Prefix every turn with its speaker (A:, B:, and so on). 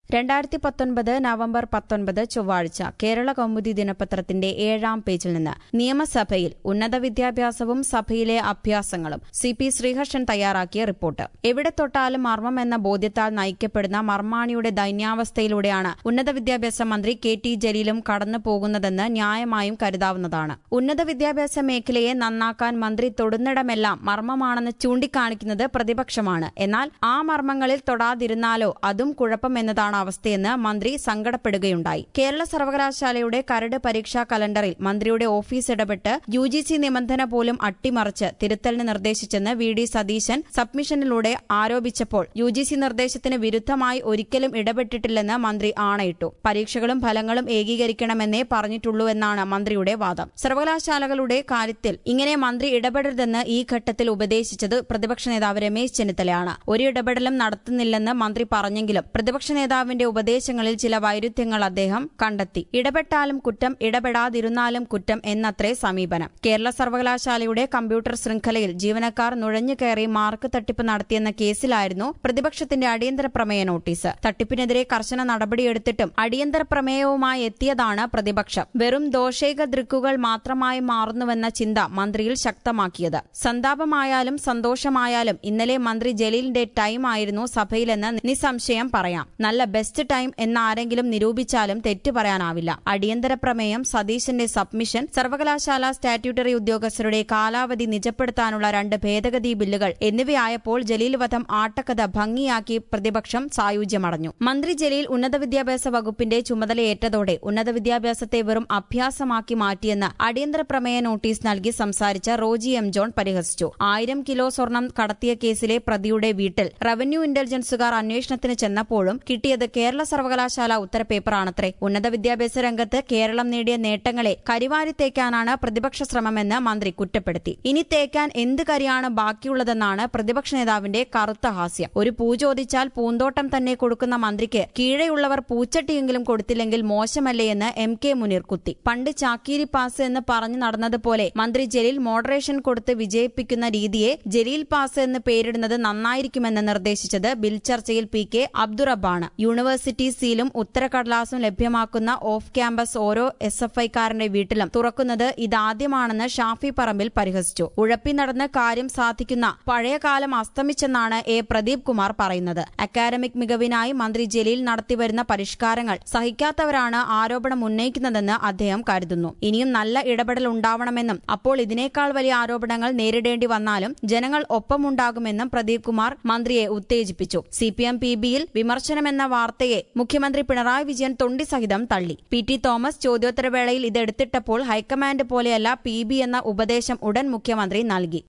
A: രണ്ടായിരത്തി പത്തൊൻപത് നവംബർ പത്തൊൻപത് ചൊവ്വാഴ്ച കേരള കൗമുദി ദിനപത്രത്തിന്റെ ഏഴാം പേജിൽ നിന്ന് നിയമസഭയിൽ ഉന്നത വിദ്യാഭ്യാസവും സഭയിലെ അഭ്യാസങ്ങളും സി പി ശ്രീഹർഷൻ തയ്യാറാക്കിയ റിപ്പോർട്ട് എവിടെ തൊട്ടാലും മർമ്മം എന്ന ബോധ്യത്താൽ നയിക്കപ്പെടുന്ന മർമാണിയുടെ ദൈന്യാവസ്ഥയിലൂടെയാണ് ഉന്നത വിദ്യാഭ്യാസ മന്ത്രി കെ ടി ജലീലും കടന്നു പോകുന്നതെന്ന് ന്യായമായും കരുതാവുന്നതാണ് ഉന്നത വിദ്യാഭ്യാസ മേഖലയെ നന്നാക്കാൻ മന്ത്രി തൊടുന്നിടമെല്ലാം മർമ്മമാണെന്ന് ചൂണ്ടിക്കാണിക്കുന്നത് പ്രതിപക്ഷമാണ് എന്നാൽ ആ മർമ്മങ്ങളിൽ തൊടാതിരുന്നാലോ അതും കുഴപ്പമെന്നതാണ് അവസ്ഥയെന്ന് മന്ത്രി സങ്കടപ്പെടുകയുണ്ടായി കേരള സർവകലാശാലയുടെ കരട് പരീക്ഷാ കലണ്ടറിൽ മന്ത്രിയുടെ ഓഫീസ് ഇടപെട്ട് യു ജി സി നിബന്ധന പോലും അട്ടിമറിച്ച് തിരുത്തലിന് നിർദ്ദേശിച്ചെന്ന് വി ഡി സതീശൻ സബ്മിഷനിലൂടെ ആരോപിച്ചപ്പോൾ യു ജി സി നിർദ്ദേശത്തിന് വിരുദ്ധമായി ഒരിക്കലും ഇടപെട്ടിട്ടില്ലെന്ന് മന്ത്രി ആണയിട്ടു പരീക്ഷകളും ഫലങ്ങളും ഏകീകരിക്കണമെന്നേ പറഞ്ഞിട്ടുള്ളൂ എന്നാണ് മന്ത്രിയുടെ വാദം സർവകലാശാലകളുടെ കാര്യത്തിൽ ഇങ്ങനെ മന്ത്രി ഇടപെടരുതെന്ന് ഈ ഘട്ടത്തിൽ ഉപദേശിച്ചത് പ്രതിപക്ഷ നേതാവ് രമേശ് ചെന്നിത്തലയാണ് ഒരു ഇടപെടലും നടത്തുന്നില്ലെന്ന് മന്ത്രി പറഞ്ഞെങ്കിലും പ്രതിപക്ഷ നേതാവിന്റെ ഉപദേശങ്ങളിൽ ചില വൈരുദ്ധ്യങ്ങൾ അദ്ദേഹം കണ്ടെത്തി ഇടപെട്ടാലും കുറ്റം ഇടപെടാതിരുന്നാലും കുറ്റം എന്നത്രേ സമീപനം കേരള സർവകലാശാലയുടെ കമ്പ്യൂട്ടർ ശൃംഖലയിൽ ജീവനക്കാർ നുഴഞ്ഞു കയറി മാർക്ക് തട്ടിപ്പ് നടത്തിയെന്ന കേസിലായിരുന്നു പ്രതിപക്ഷത്തിന്റെ അടിയന്തര പ്രമേയ നോട്ടീസ് തട്ടിപ്പിനെതിരെ കർശന നടപടിയെടുത്തിട്ടും അടിയന്തര പ്രമേയവുമായി എത്തിയതാണ് പ്രതിപക്ഷം വെറും ദോഷൈക ദൃക്കുകൾ മാത്രമായി മാറുന്നുവെന്ന ചിന്ത മന്ത്രിയിൽ ശക്തമാക്കിയത് സന്താപമായാലും സന്തോഷമായാലും ഇന്നലെ മന്ത്രി ജലീലിന്റെ ടൈം ആയിരുന്നു സഭയിലെന്ന് നിസ്സംശയം പറയാം നല്ല ബെസ്റ്റ് ടൈം എന്നാരെങ്കിലും നിരൂപിച്ചാലും തെറ്റു പറയാനാവില്ല അടിയന്തര പ്രമേയം സതീശന്റെ സബ്മിഷൻ സർവകലാശാല സ്റ്റാറ്റ്യൂട്ടറി ഉദ്യോഗസ്ഥരുടെ കാലാവധി നിജപ്പെടുത്താനുള്ള രണ്ട് ഭേദഗതി ബില്ലുകൾ എന്നിവയായപ്പോൾ ജലീൽ വധം ആട്ടക്കഥ ഭംഗിയാക്കി പ്രതിപക്ഷം സായുജ്യമടഞ്ഞു മന്ത്രി ജലീൽ ഉന്നത വിദ്യാഭ്യാസ വകുപ്പിന്റെ ചുമതലയേറ്റതോടെ ഉന്നത വിദ്യാഭ്യാസത്തെ വെറും അഭ്യാസമാക്കി മാറ്റിയെന്ന് അടിയന്തര പ്രമേയ നോട്ടീസ് നൽകി സംസാരിച്ച റോജി എം ജോൺ പരിഹസിച്ചു ആയിരം കിലോ സ്വർണം കടത്തിയ കേസിലെ പ്രതിയുടെ വീട്ടിൽ റവന്യൂ ഇന്റലിജൻസുകാർ അന്വേഷണത്തിന് ചെന്നപ്പോഴും കിട്ടിയത് കേരള സർവകലാശാല ഉത്തരപേപ്പറാണത്രേ ഉന്നത വിദ്യാഭ്യാസ രംഗത്ത് കേരളം നേടിയ നേട്ടങ്ങളെ കരിവാരി തേക്കാനാണ് പ്രതിപക്ഷ ശ്രമമെന്ന് മന്ത്രി കുറ്റപ്പെടുത്തി ഇനി തേക്കാൻ എന്ത് കരിയാണ് ബാക്കിയുള്ളതെന്നാണ് പ്രതിപക്ഷ നേതാവിന്റെ കറുത്ത ഹാസ്യം ഒരു പൂ ചോദിച്ചാൽ പൂന്തോട്ടം തന്നെ കൊടുക്കുന്ന മന്ത്രിക്ക് കീഴെയുള്ളവർ പൂച്ചട്ടിയെങ്കിലും കൊടുത്തില്ലെങ്കിൽ മോശമല്ലേ എന്ന് എം കെ മുനീർ കുത്തി പണ്ട് ചാക്കീരി പാസ് എന്ന് പറഞ്ഞു നടന്നതുപോലെ മന്ത്രി ജലീൽ മോഡറേഷൻ കൊടുത്ത് വിജയിപ്പിക്കുന്ന രീതിയെ ജലീൽ പാസ് എന്ന് പേരിടുന്നത് നന്നായിരിക്കുമെന്ന് നിർദ്ദേശിച്ചത് ബിൽ ചർച്ചയിൽ പി കെ അബ്ദുറബാണ് യൂണിവേഴ്സിറ്റി സീലും ഉത്തരക്കടലാസും ലഭ്യമാക്കുന്ന ഓഫ് ക്യാമ്പസ് ഓരോ എസ് എഫ് ഐക്കാരന്റെ വീട്ടിലും തുറക്കുന്നത് ഇതാദ്യമാണെന്ന് ഷാഫി പറമ്പിൽ പരിഹസിച്ചു ഉഴപ്പി നടന്ന് കാര്യം സാധിക്കുന്ന പഴയകാലം അസ്തമിച്ചെന്നാണ് എ പ്രദീപ് കുമാർ പറയുന്നത് അക്കാദമിക് മികവിനായി മന്ത്രി ജലീൽ നടത്തിവരുന്ന പരിഷ്കാരങ്ങൾ സഹിക്കാത്തവരാണ് ആരോപണം ഉന്നയിക്കുന്നതെന്ന് അദ്ദേഹം കരുതുന്നു ഇനിയും നല്ല ഇടപെടൽ ഉണ്ടാവണമെന്നും അപ്പോൾ ഇതിനേക്കാൾ വലിയ ആരോപണങ്ങൾ നേരിടേണ്ടി വന്നാലും ജനങ്ങൾ ഒപ്പമുണ്ടാകുമെന്നും പ്രദീപ് കുമാർ മന്ത്രിയെ ഉത്തേജിപ്പിച്ചു സി പി എം പി ബിയിൽ വിമർശനമെന്ന വാർത്തയെ മുഖ്യമന്ത്രി പിണറായി വിജയൻ തൊണ്ടി സഹിതം തള്ളി പി ടി തോമസ് ചോദ്യോത്തരവേളയിൽ ഇതെടുത്തിട്ടപ്പോൾ ഹൈക്കമാൻഡ് പോലെയല്ല പി ബി എന്ന ഉപദേശം ഉടൻ മുഖ്യമന്ത്രി നൽകി